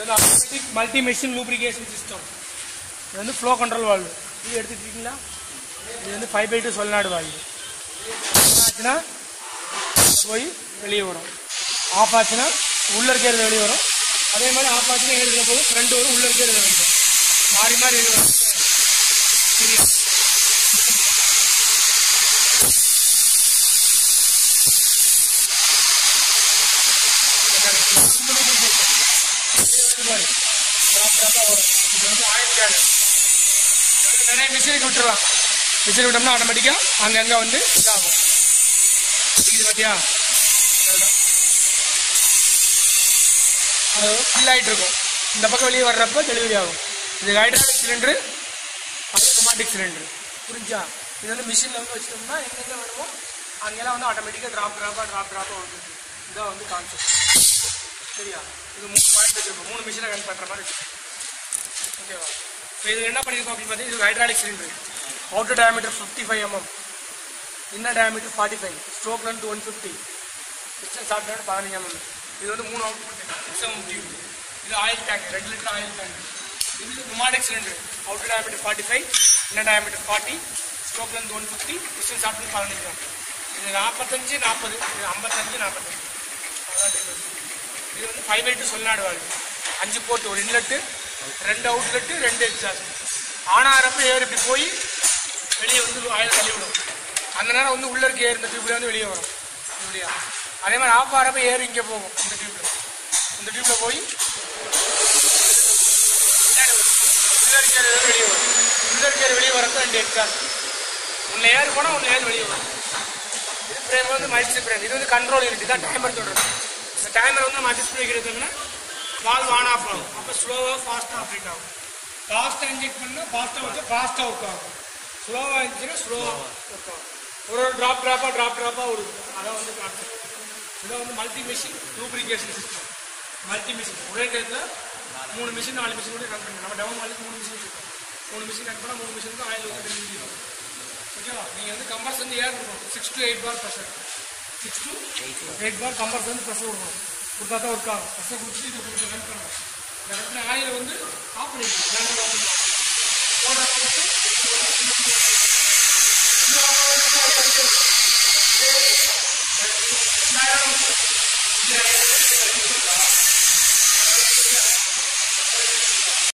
வந்து automatic multi machine lubrication system இது வந்து ஃப்ளோ கண்ட்ரோல் வால்வு இது எடுத்துக்கிட்டீங்களா இது வந்து five by two solenoid valve ஆச்சுன்னா போய் வெளியே வரும் ஆஃப் ஆச்சுன்னா உள்ள இருக்கிறது வெளியே வரும் அதே மாதிரி ஆஃப் ஆச்சுன்னா எழுதுற போது ஃப்ரண்ட் வரும் உள்ள இருக்கிறது வெளியே வரும் மாறி மாறி வெளியே வரும் சரியா பாரு. drop drop ஆ வரும். இது வந்து ஆயில் கேன் நிறைய மிஷினுக்கு விட்டுறலாம் மிஷின் விட்டோம்னா ஆட்டோமேட்டிக்காக அங்கங்கே வந்து இதாகும் இது பார்த்தியா அது ஃபில் ஆகிட்டு இருக்கும் இந்த பக்கம் வெளியே வர்றப்ப டெலிவரி ஆகும் இது ஹைட்ராலிக் சிலிண்டரு ஆட்டோமேட்டிக் சிலிண்டர் புரிஞ்சா இது வந்து மிஷினில் வந்து வச்சிட்டோம்னா எங்கெங்கே வேணுமோ அங்கெல்லாம் வந்து ஆட்டோமேட்டிக்காக ட்ராப் ட்ராப்பாக ட்ராப் ட்ராப்பாக வந்துருக்கு இதான் வந்து கான்செப்ட் சரியா இது மூணு பாயிண்ட் வச்சிருக்கோம் மூணு மிஷினை ரன் பண்ணுற மாதிரி வச்சிருக்கோம் ஓகேவா இப்போ இது என்ன பண்ணியிருக்கோம் அப்படின்னு பார்த்தீங்கன்னா இது hydraulic cylinder outer diameter fifty five mm inner diameter forty five stroke length one fifty distance சாப்பிட்டு பதினஞ்சு எம்எம் இது வந்து மூணு அவுட் எக்ஸாம் டியூப் இது ஆயில் டேங்க் ரெண்டு லிட்டர் ஆயில் டேங்க் இது pneumatic cylinder outer diameter forty five inner diameter forty stroke length one fifty distance சாப்பிட்டு பதினஞ்சு தான் இது நாற்பத்தஞ்சு நாற்பது இது ஐம்பத்தஞ்சு நாற்பத்தஞ்சு அதான் difference. இது வந்து ஃபைவ் பை டூ சொல்நாடு வாழ்வு அஞ்சு போட்டு ஒரு இன்லெட்டு ரெண்டு அவுட்லெட்டு ரெண்டு எக்ஸாஸ்ட் ஆன் ஆகிறப்ப ஏர் இப்படி போய் வெளியே வந்து ஆயில் தள்ளி விடும் அந்த நேரம் வந்து உள்ள இருக்க ஏர் இந்த டியூப்ல வந்து வெளியே வரும் இப்படியா அதே மாதிரி ஆஃப் ஆகிறப்ப ஏர் இங்கே போகும் இந்த டியூப்ல இந்த டியூப்ல போய் உள்ள இருக்க ஏர் வெளியே வரும் உள்ள இருக்க ஏர் வெளியே வரப்ப ரெண்டு எக்ஸாஸ்ட் உள்ள ஏர் போனால் உள்ள ஏர் வெளியே வரும் இது ஃப்ரேம் வந்து மல்டி ஃப்ரேம் இது வந்து கண்ட்ரோல் யூனிட் தான் டைமர் சொல்றது இந்த டைமர் வந்து நம்ம டிஸ்பிளே கிடைச்சோம்னா வால்வ் ஆன் ஆஃப் ஆகும் அப்போ ஸ்லோவாக ஃபாஸ்ட்டாக ஆப்ரேட் ஆகும் ஃபாஸ்ட்டாக இன்ஜெக்ட் பண்ணால் ஃபாஸ்ட்டாக வச்சு ஃபாஸ்ட்டாக ஒர்க் ஆகும் ஸ்லோவாக இருந்துச்சுன்னா ஸ்லோவாக ஒர்க் ஆகும் ஒரு ஒரு ட்ராப் ட்ராப்பாக ட்ராப் ட்ராப்பாக விடும் அதான் வந்து கான்செப்ட் இதான் வந்து multi machine lubrication system multi machine ஒரே நேரத்தில் மூணு மிஷின் நாலு மிஷின் கூட ரன் பண்ணி நம்ம டெவன் மாதிரி மூணு மிஷின் வச்சுருக்கோம் மூணு மிஷின் ரன் பண்ணால் மூணு மிஷினுக்கு ஆயில் வந்து டெலிவரி ஆகும் ஓகேவா நீங்கள் வந்து கம்பர்ஸ் வந்து ஏர் கொடுக்கணும் six to eight bar pressure six to eight bar compressor வந்து ப்ரெஷர் கொடுக்கணும் கொடுத்தா தான் ஒர்க் ஆகும் ப்ரெஷர் கொடுத்து இதை கொடுத்து ரன் பண்ணணும் இந்த இடத்துல ஆயில் வந்து ஆஃப் பண்ணிக்கணும் போடுற